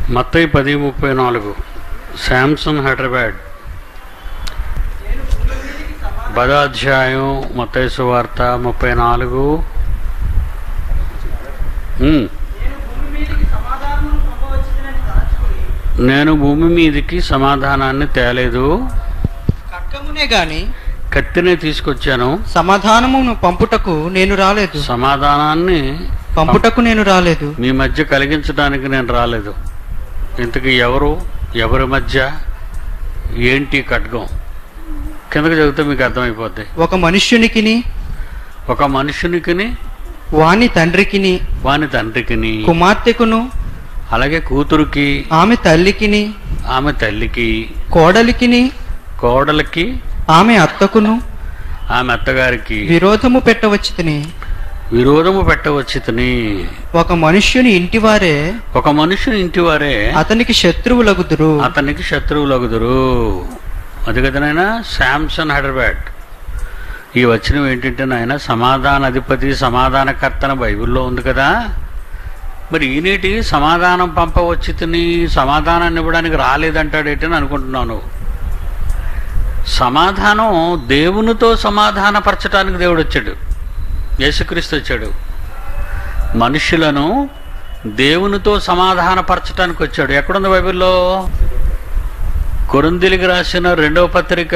మత్తయి పది ముప్పై నాలుగు శాంసంగ్ హైదరాబాద్ పదాధ్యాయం మత్తయి సువార్త ముప్పై నాలుగు ఉమ్. నేను భూమి మీదకి సమాధానాన్ని తేలేదు ఖడ్గమునే గాని కత్తినే తీసుకొచ్చాను సమాధానమును పంపుటకు నేను రాలేదు సమాధానాన్ని పంపుటకు నేను రాలేదు మీ మధ్య కలిగించడానికి నేను రాలేదు ఇంతకీ ఎవరు ఎవరి మధ్య ఏంటి ఖడ్గం కిందకి చదివితే మీకు అర్థమైపోద్ది ఒక మనుష్యునికిని ఒక మనుషునికిని వాని తండ్రికిని వాని తండ్రికిని కుమార్తెకును అలాగే కూతురుకి ఆమె తల్లికిని ఆమె తల్లికి కోడలికిని కోడలికి ఆమె అత్తకును ఆమె అత్తగారికి విరోధము పెట్టవచ్చి తిని విరోధము పెట్టవచ్చితని ఒక మనుష్యుని ఇంటివారే ఒక మనుషుని ఇంటి వారే అతనికి శత్రువులగుదురు అతనికి శత్రువులగుదురు అది కదా నాయన శాంసన్ హైదరాబాద్ ఈ వచనం ఏంటంటే నాయన సమాధాన అధిపతి సమాధానకర్తన బైబిల్లో ఉంది కదా మరి ఈనేటి సమాధానం పంపవచ్చి తిని సమాధానాన్ని ఇవ్వడానికి రాలేదంటాడేటని అనుకుంటున్నాను సమాధానం దేవునితో సమాధానపరచడానికి దేవుడు వచ్చాడు యేసుక్రీస్తు వచ్చాడు మనుషులను దేవునితో సమాధానపరచడానికి వచ్చాడు ఎక్కడుంది బైబిల్లో కొరిందిలికి రాసిన రెండవ పత్రిక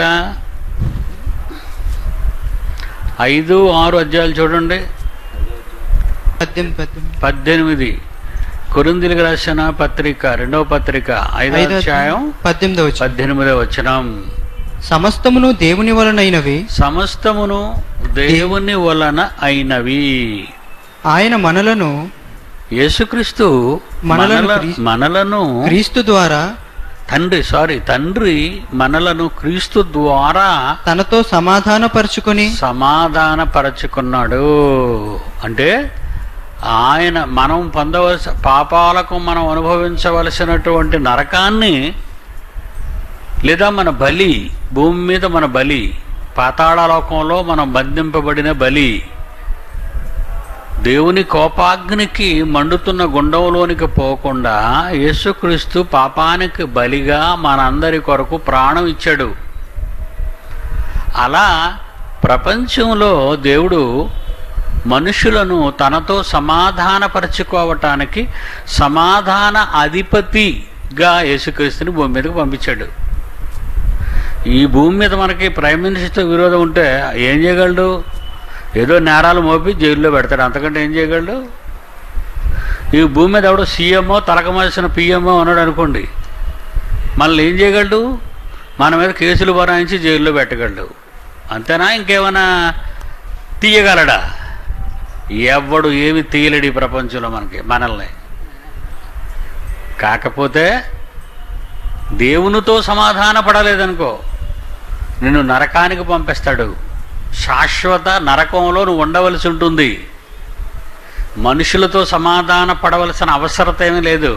ఐదు ఆరు అధ్యాయాలు చూడండి పద్యం పద్యం పద్దెనిమిది కొరిందిలికి రాసిన పత్రిక రెండవ పత్రిక ఐదో ఐదో అధ్యాయం పద్దెనిమిదవ వచనం. పద్దెనిమిదవ వచనం సమస్తమును దేవుని వలనైనవి సమస్తమును దేవుని వలన అయినవి ఆయన మనలను యేసుక్రీస్తు మనలను మనల- క్రీస్తు- మనలను క్రీస్తు ద్వారా తండ్రి సారీ తండ్రి మనలను క్రీస్తు ద్వారా తనతో సమాధానపరుచుకొని సమాధానపరచుకున్నాడు అంటే ఆయన మనం పొందవలసి పాపాలకు మనం అనుభవించవలసినటువంటి నరకాన్ని లేదా మన బలి భూమి మీద మన బలి పాతాళలోకంలో మనం బంధింపబడిన బలి దేవుని కోపాగ్నికి మండుతున్న గుండంలోనికి పోకుండా యేసుక్రీస్తు పాపానికి బలిగా మనందరి కొరకు ప్రాణం ఇచ్చాడు అలా ప్రపంచంలో దేవుడు మనుషులను తనతో సమాధానపరచుకోవటానికి సమాధాన అధిపతిగా యేసుక్రీస్తుని భూమి మీదకి పంపించాడు ఈ భూమి మీద మనకి ప్రైమ్ మినిస్టర్తో విరోధం ఉంటే ఏం చేయగలడు ఏదో నేరాలు మోపి జైల్లో పెడతాడు అంతకంటే ఏం చేయగలడు ఈ భూమి మీద ఎవడో సీఎంఓ తలకమాల్సిన పిఎంఓ ఉన్నాడు అనుకోండి మనల్ని ఏం చేయగలడు మన మీద కేసులు బరాయించి జైల్లో పెట్టగలడు అంతేనా ఇంకేమైనా తీయగలడా ఎవడు ఏమి తీయలేడు ఈ ప్రపంచంలో మనకి మనల్ని కాకపోతే దేవునితో సమాధాన పడలేదనుకో నిన్ను నరకానికి పంపిస్తాడు శాశ్వత నరకంలో నువ్వు ఉండవలసి ఉంటుంది మనుషులతో సమాధాన పడవలసిన అవసరత ఏమీ లేదు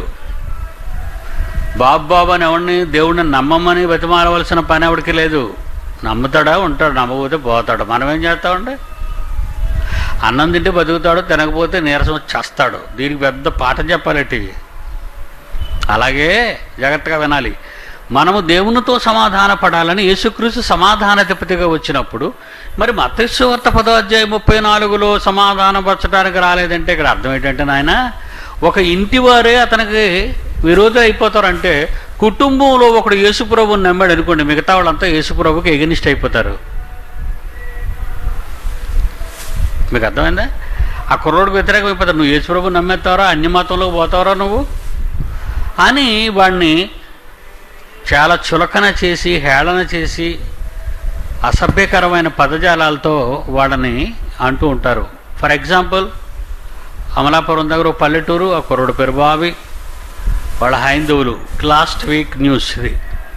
బాబు బాబు అని ఎవరిని దేవుడిని నమ్మమని బతిమాలవలసిన పని ఎవడికి లేదు నమ్ముతాడా ఉంటాడు నమ్మకపోతే పోతాడు మనం ఏం చేస్తామండి అన్నం తింటే బతుకుతాడు తినకపోతే నీరసం వచ్చి చేస్తాడు దీనికి పెద్ద పాఠం చెప్పాలటి అలాగే జాగ్రత్తగా వినాలి మనము దేవునితో సమాధాన పడాలని యేసుక్రీస్తు సమాధానాధిపతిగా వచ్చినప్పుడు మరి మతస్వార్త పదో అధ్యాయం ముప్పై నాలుగులో సమాధానపరచడానికి రాలేదంటే ఇక్కడ అర్థం ఏంటంటే నాయన ఒక ఇంటి వారే అతనికి విరోధి అయిపోతారంటే కుటుంబంలో ఒకడు యేసుప్రభుని నమ్మాడు అనుకోండి మిగతా వాళ్ళంతా యేసుప్రభుకి ఎగనిస్ట్ అయిపోతారు మీకు అర్థమైందా ఆ కుర్రోడికి వ్యతిరేకం అయిపోతారు నువ్వు యేసుప్రభు నమ్మేస్తావరా అన్య మతంలోకి పోతావరా నువ్వు అని వాడిని చాలా చులకన చేసి హేళన చేసి అసభ్యకరమైన పదజాలాలతో వాళ్ళని అంటూ ఉంటారు ఫర్ ఎగ్జాంపుల్ అమలాపురం దగ్గర ఒక పల్లెటూరు ఆ కుర్రోడు పేరు బావి వాళ్ళ హైందవులు లాస్ట్ వీక్ న్యూస్ ఇది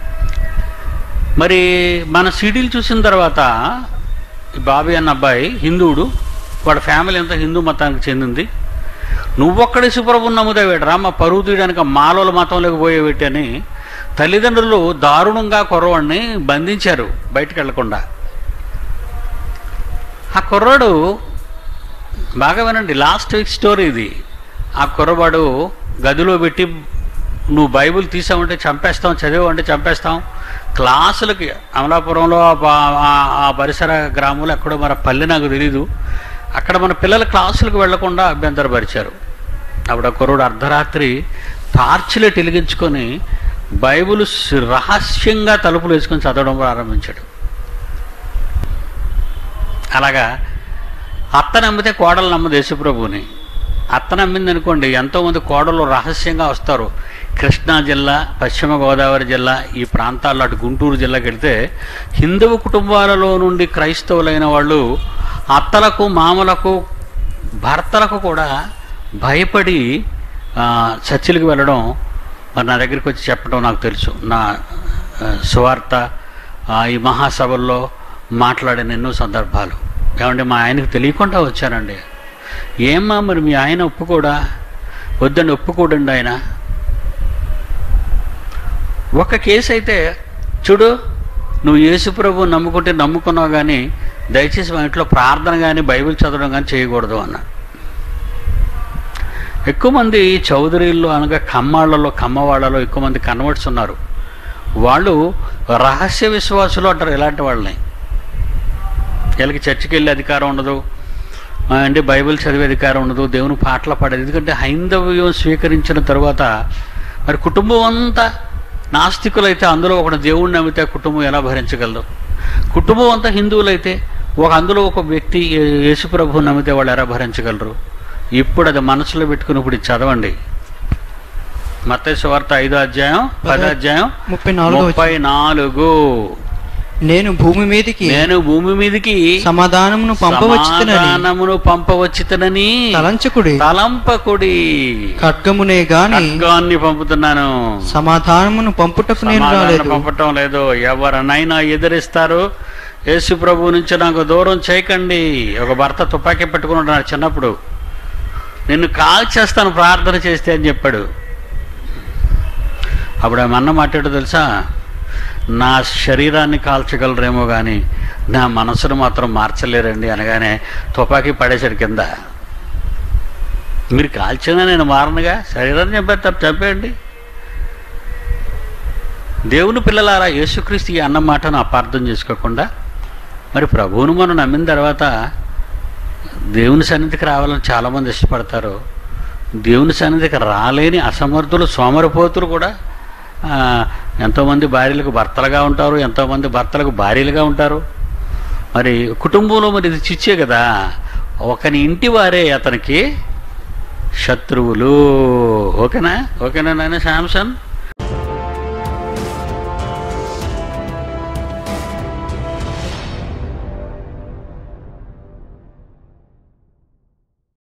మరి మన సీడీలు చూసిన తర్వాత ఈ బాబీ అన్న అబ్బాయి హిందువుడు వాడి ఫ్యామిలీ అంతా హిందూ మతానికి చెందింది నువ్వొక్కడే సుప్రభు నమ్ముతావేట్రా మా పరువు తీయడానికి మాలోల మతంలోకి పోయేవేటి అని తల్లిదండ్రులు దారుణంగా కుర్రవాడిని బంధించారు బయటకు వెళ్లకుండా ఆ కుర్రాడు బాగా వినండి లాస్ట్ వీక్ స్టోరీ ఇది ఆ కుర్రవాడు గదిలో పెట్టి నువ్వు బైబిల్ తీసావంటే చంపేస్తాం చదివావంటే చంపేస్తాం క్లాసులకి అమలాపురంలో ఆ ప- ఆ- ఆ పరిసర గ్రామంలో ఎక్కడో మన పల్లె నాకు తెలీదు అక్కడ మన పిల్లల క్లాసులకు వెళ్లకుండా అభ్యంతరపరిచారు అప్పుడు ఆ కుర్రోడు అర్ధరాత్రి టార్చ్లెట్ వెలిగించుకొని బైబిల్ స్- రహస్యంగా తలుపులు వేసుకొని చదవడం ప్రారంభించాడు అలాగా అత్త నమ్మితే కోడలు నమ్మదు యేసుప్రభుని అత్త నమ్మింది అనుకోండి ఎంతోమంది కోడలు రహస్యంగా వస్తారు కృష్ణా జిల్లా పశ్చిమ గోదావరి జిల్లా ఈ ప్రాంతాల్లో అటు గుంటూరు జిల్లాకి వెళ్తే హిందువు కుటుంబాలలో నుండి క్రైస్తవులైన వాళ్ళు అత్తలకు మామలకు భర్తలకు కూడా భయపడి ఆ, చర్చిలకు వెళ్ళడం మరి నా దగ్గరికి వచ్చి చెప్పడం నాకు తెలుసు నా ఆ, సువార్త ఆ, ఈ మహాసభల్లో మాట్లాడిన ఎన్నో సందర్భాలు ఏమంటే మా ఆయనకు తెలియకుండా వచ్చానండి ఏమ్మా మరి మీ ఆయన ఒప్పుకోడా వద్దని ఒప్పుకోడండి ఆయన ఒక కేసు అయితే చూడు నువ్వు యేసుప్రభు నమ్ముకుంటే నమ్ముకున్నావు కానీ దయచేసి మా ఇంట్లో ప్రార్థన కానీ బైబిల్ చదవడం కానీ చేయకూడదు అన్న ఎక్కువ మంది చౌదరీల్లో అనగా కమ్మాళ్ళలో కమ్మవాళ్ళలో ఎక్కువ మంది కన్వర్ట్స్ ఉన్నారు వాళ్ళు రహస్య విశ్వాసులు అంటారు ఇలాంటి వాళ్ళని వీళ్ళకి చర్చికి వెళ్ళే అధికారం ఉండదు ఆ, అంటే బైబిల్ చదివే అధికారం ఉండదు దేవుని పాటలు పాడేది ఎందుకంటే హైందవ్యం స్వీకరించిన తర్వాత మరి కుటుంబం అంతా నాస్తికులైతే అందులో ఒక దేవుణ్ణి నమ్మితే ఆ కుటుంబం ఎలా భరించగలదు కుటుంబం అంతా హిందువులైతే ఒక అందులో ఒక వ్యక్తి ఏ- యేసుప్రభు నమ్మితే వాళ్ళు ఎలా భరించగలరు ఇప్పుడు అది మనసులో పెట్టుకుని ఇప్పుడు ఇది చదవండి మత్తయి వార్త ఐదో అధ్యాయం పదో అధ్యాయం ముప్పై నాలుగో ముప్పై నాలుగు నేను భూమి మీదికి నేను భూమి మీదకి సమాధానమును పంపవచ్చునని సమాధానమును పంపవచ్చుతనని తలంచకుడి తలంపకుడి ఖడ్గమునే గాని ఖడ్గాన్ని పంపుతున్నాను సమాధానమును పంపుటకు నేను సమాధానం రాలేదు పంపటం లేదు ఎవరినైనా ఎదిరిస్తారు యేసు ప్రభు నుంచి నాకు దూరం చేయకండి ఒక భర్త తుపాకీ పెట్టుకుని ఉన్నాడు చిన్నప్పుడు నిన్ను కాల్ చేస్తాను ప్రార్థన చేస్తే అని చెప్పాడు అప్పుడు ఆమె అన్న మాట్లాడు తెలుసా నా శరీరాన్ని కాల్చగలరేమో కానీ నా మనసును మాత్రం మార్చలేరండి అనగానే తుపాకీ పడేశాడు కింద మీరు కాల్చినా నేను మారనుగా శరీరాన్ని చంపేస్తారు చంపేయండి దేవుని పిల్లలారా యేసుక్రీస్తు ఈ అన్న మాటను అపార్థం చేసుకోకుండా మరి ప్రభువును మనం నమ్మిన తర్వాత దేవుని సన్నిధికి రావాలని చాలామంది ఇష్టపడతారు దేవుని సన్నిధికి రాలేని అసమర్థులు సోమరిపోతులు కూడా ఆ, ఎంతోమంది భార్యలకు భర్తలుగా ఉంటారు ఎంతోమంది భర్తలకు భార్యలుగా ఉంటారు మరి కుటుంబంలో మరి ఇది చిచ్చే కదా ఒకని ఇంటి వారే అతనికి శత్రువులు ఓకేనా ఓకేనా నాయన శాంసన్